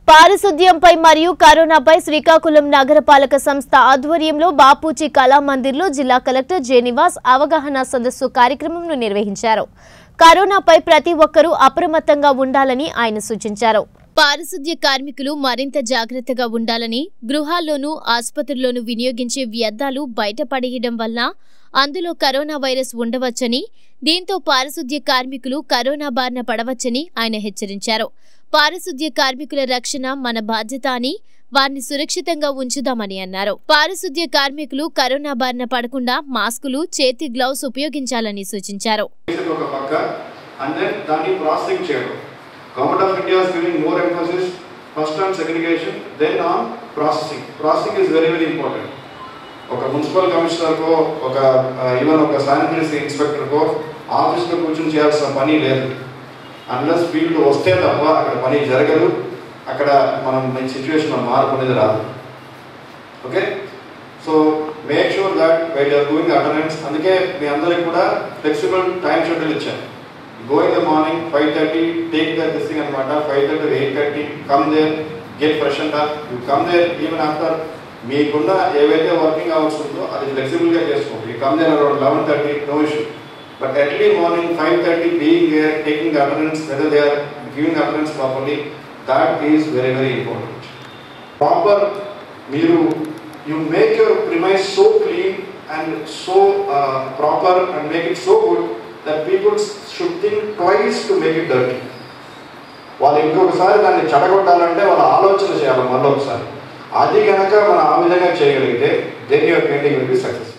పారిశుద్ధ్యంపై మరియు కరోనాపై శ్రీకాకుళం నగరపాలక సంస్థ ఆధ్వర్యంలో బాపూజీ కళామందిర్లో జిల్లా కలెక్టర్ జె నివాస్ అవగాహన సదస్సు కార్యక్రమంను నిర్వహించారు కరోనాపై ప్రతి ఒక్కరూ అప్రమత్తంగా ఉండాలని ఆయన సూచించారు పారిశుద్ధ్య కార్మికులు మరింత జాగ్రత్తగా ఉండాలని గృహాల్లోనూ ఆసుపత్రుల్లోనూ వినియోగించే వ్యర్థాలు బయటపడేయడం వల్ల అందులో కరోనా వైరస్ ఉండవచ్చని దీంతో పారిశుద్ధ్య కార్మికులు కరోనా బారిన పడవచ్చని ఆయన హెచ్చరించారు పారిశుద్ధ్య కార్మికుల రక్షణ మన బాధ్యత అని వారిని సురక్షితంగా ఉంచుదామని అన్నారు పారిశుద్ధ్య కార్మికులు కరోనా బారిన పడకుండా మాస్కులు చేతి గ్లౌస్ ఉపయోగించాలని సూచించారు చేసేది ఒక పక్క అండ్ దెన్ దాన్ని ప్రాసెసింగ్ చేయడం government of India is giving more emphasis first on segregation then on processing processing is very very important ఒక మున్సిపల్ కమిషనర్కో ఒక ఈవెన్ ఒక శానిటరీ ఇన్స్పెక్టర్కో ఆఫీస్లో కూర్చొని చేయాల్సిన పని లేదు అన్లెస్ ఫీల్డ్ వస్తే తప్ప అక్కడ పని జరగదు అక్కడ మనం ఈ సిచ్యువేషన్ మార్పు అనేది రాదు okay so make sure that while are doing attendance అందుకే మీ అందరికి కూడా ఫ్లెక్సిబుల్ టైం షెడ్యూల్ ఇచ్చాను going the morning five thirty take the this thing అనమాట five thirty eight thirty come there get fresh and you come there even after మీకున్న ఏవైతే working hours ఉందో అది ఫ్లెక్సిబుల్గా చేసుకోండి you come there around eleven thirty no issue but early morning five thirty being there taking attendance whether they are giving attendance properly that is very very important proper మీరు you make your premise so clean and so uh, proper and make it so good that people should think twice to make it dirty. వాళ్ళు ఇంకొకసారి దాన్ని చెడగొట్టాలంటే వాళ్ళ ఆలోచన చేయాలి మళ్ళీ ఒకసారి అది కనుక మనం ఆ విధంగా చేయగలిగితే then your painting will be success